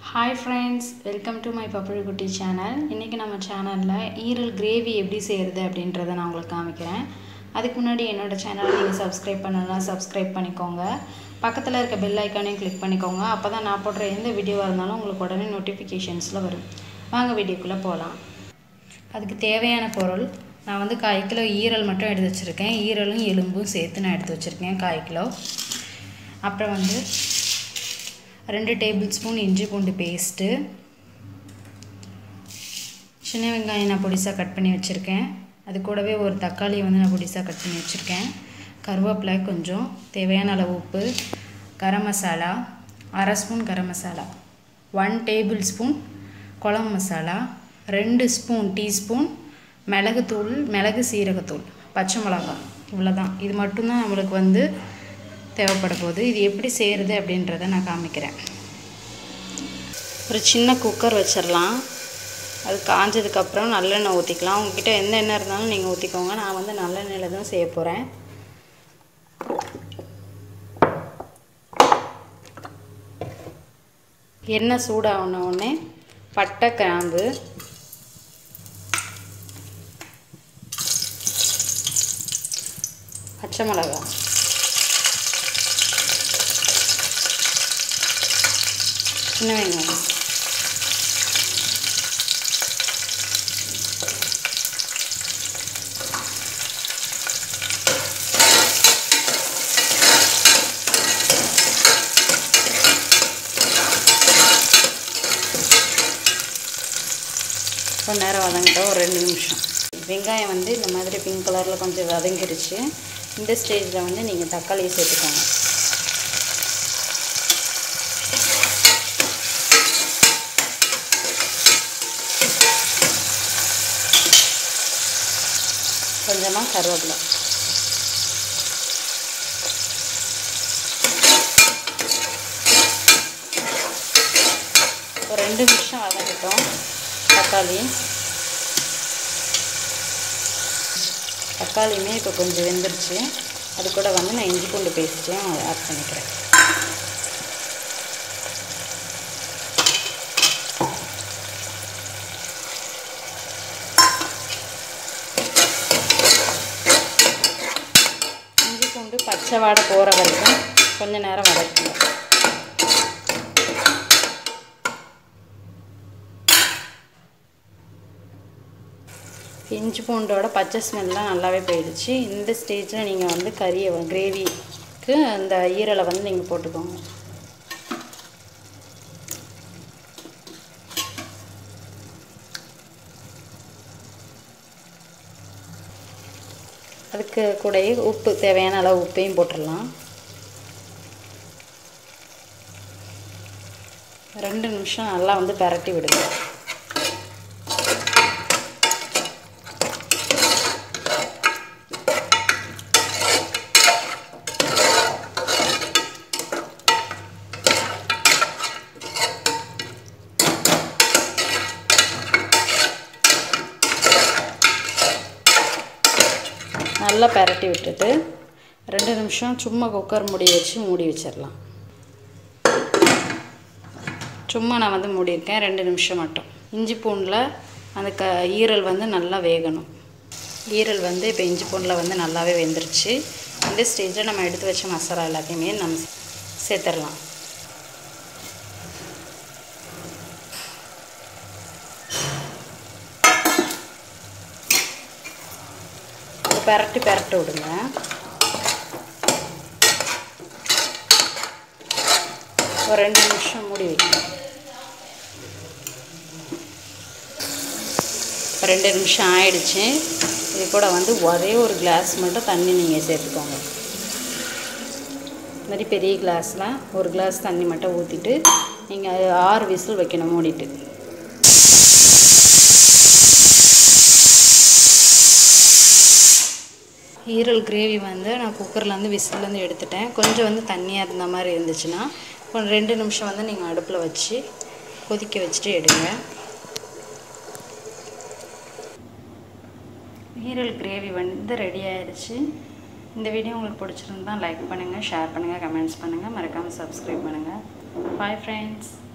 hi friends welcome to my bubble குட்டி channel இன்றைக்கி நம்ம சேனலில் ஈரல் கிரேவி எப்படி செய்கிறது அப்படின்றத நான் உங்களுக்கு காமிக்கிறேன் அதுக்கு முன்னாடி என்னோடய சேனலை நீங்கள் சப்ஸ்கிரைப் பண்ணலாம் சப்ஸ்கிரைப் பண்ணிக்கோங்க பக்கத்தில் இருக்க பெல் ஐக்கானையும் கிளிக் பண்ணிக்கோங்க அப்போ தான் நான் போடுற எந்த வீடியோவாக இருந்தாலும் உங்களுக்கு உடனே நோட்டிஃபிகேஷன்ஸில் வரும் வாங்க வீடியோக்குள்ளே போகலாம் அதுக்கு தேவையான பொருள் நான் வந்து கால் கிலோ ஈரல் மட்டும் எடுத்து வச்சுருக்கேன் ஈரலும் எலும்பும் சேர்த்து நான் எடுத்து வச்சுருக்கேன் கால் கிலோ அப்புறம் வந்து ரெண்டு டேபிள் ஸ்பூன் இஞ்சி பூண்டு பேஸ்ட்டு சின்ன வெங்காயம் நான் பொடிசாக கட் பண்ணி வச்சுருக்கேன் அது கூடவே ஒரு தக்காளி வந்து நான் பொடிசாக கட் பண்ணி வச்சுருக்கேன் கருவேப்பிலை கொஞ்சம் தேவையான அளவு உப்பு கரம் மசாலா அரை spoon garam masala one table spoon குழம்பு மசாலா ரெண்டு ஸ்பூன் டீஸ்பூன் மிளகுத்தூள் மிளகு சீரகத்தூள் பச்சை மிளகாய் இவ்வளோதான் இது மட்டும்தான் நம்மளுக்கு வந்து தேவைப்பட போகுது இது எப்படி செய்கிறது அப்படின்றத நான் காமிக்கிறேன் ஒரு சின்ன குக்கர் வச்சிடலாம் அது காஞ்சதுக்கப்புறம் நல்லெண்ணெய் ஊற்றிக்கலாம் உங்ககிட்ட எந்த எண்ணெய் இருந்தாலும் நீங்கள் ஊற்றிக்கோங்க நான் வந்து நல்லெண்ணெயில் தான் செய்ய போகிறேன் எண்ணெய் சூடாகின உடனே பட்டை கிராம்பு பச்சை மிளகாய் சின்ன வெங்காயம் கொஞ்ச நேரம் வதங்கிட்டோம் ஒரு ரெண்டு நிமிஷம் வெங்காயம் வந்து இந்த மாதிரி பிங்க் கலரில் கொஞ்சம் வதங்கிருச்சு இந்த ஸ்டேஜில் வந்து நீங்கள் தக்காளியை சேர்த்துக்கோங்க கொஞ்சமாக கருவேப்பிலை ஒரு ரெண்டு நிமிஷம் வதங்கிட்டோம் தக்காளி தக்காளியுமே இப்போ கொஞ்சம் வெந்துருச்சு அது கூட வந்து நான் இஞ்சி பூண்டு பேஸ்ட்டையும் ஆட் பண்ணிக்கிறேன் இஞ்சி பூண்டு பச்சை வாடை போகிற வரைக்கும் கொஞ்ச நேரம் வதக்கணும் இஞ்சி பூண்டோட பச்சை ஸ்மெல்லாம் நல்லாவே போயிடுச்சு இந்த ஸ்டேஜில் நீங்கள் வந்து கறியை கிரேவிக்கு அந்த ஈரலை வந்து நீங்கள் போட்டுக்கோங்க அதுக்கு கூடயே உப்பு தேவையான அளவு உப்பையும் போட்டுடலாம் ரெண்டு நிமிஷம் நல்லா வந்து பரட்டி விடுங்க நல்லா பரட்டி விட்டுட்டு ரெண்டு நிமிஷம் சும்மா குக்கர் மூடி வச்சு மூடி வச்சிடலாம் சும்மா நான் வந்து மூடியிருக்கேன் ரெண்டு நிமிஷம் மட்டும் இஞ்சி பூண்டில் அந்த க ஈரல் வந்து நல்லா வேகணும் ஈரல் வந்து இப்போ இஞ்சி பூண்டில் வந்து நல்லாவே வெந்துருச்சு இந்த ஸ்டேஜில் நம்ம எடுத்து வச்ச மசாலா எல்லாத்தையுமே நம்ம சேர்த்துடலாம் பரட்டி பரட்டி விடுங்க ஒரு ரெண்டு நிமிஷம் மூடி வைக்கணும் ரெண்டு நிமிஷம் ஆயிடுச்சு இது கூட வந்து ஒரே ஒரு கிளாஸ் மட்டும் தண்ணி நீங்கள் சேர்த்துக்கோங்க இந்த மாதிரி பெரிய கிளாஸில் ஒரு கிளாஸ் தண்ணி மட்டும் ஊற்றிட்டு நீங்கள் ஆறு விசில் வைக்கணும் மூடிட்டு ஈரல் கிரேவி வந்து நான் குக்கர்லேருந்து விசிலேருந்து எடுத்துட்டேன் கொஞ்சம் வந்து தண்ணியாக இருந்த மாதிரி இருந்துச்சுன்னா ஒரு ரெண்டு நிமிஷம் வந்து நீங்கள் அடுப்பில் வச்சு கொதிக்க வச்சுட்டு எடுங்க ஈரல் கிரேவி வந்து ரெடி ஆயிடுச்சு இந்த வீடியோ உங்களுக்கு பிடிச்சிருந்தா லைக் பண்ணுங்கள் ஷேர் பண்ணுங்கள் கமெண்ட்ஸ் பண்ணுங்கள் மறக்காமல் சப்ஸ்கிரைப் பண்ணுங்கள் பாய் ஃப்ரெண்ட்ஸ்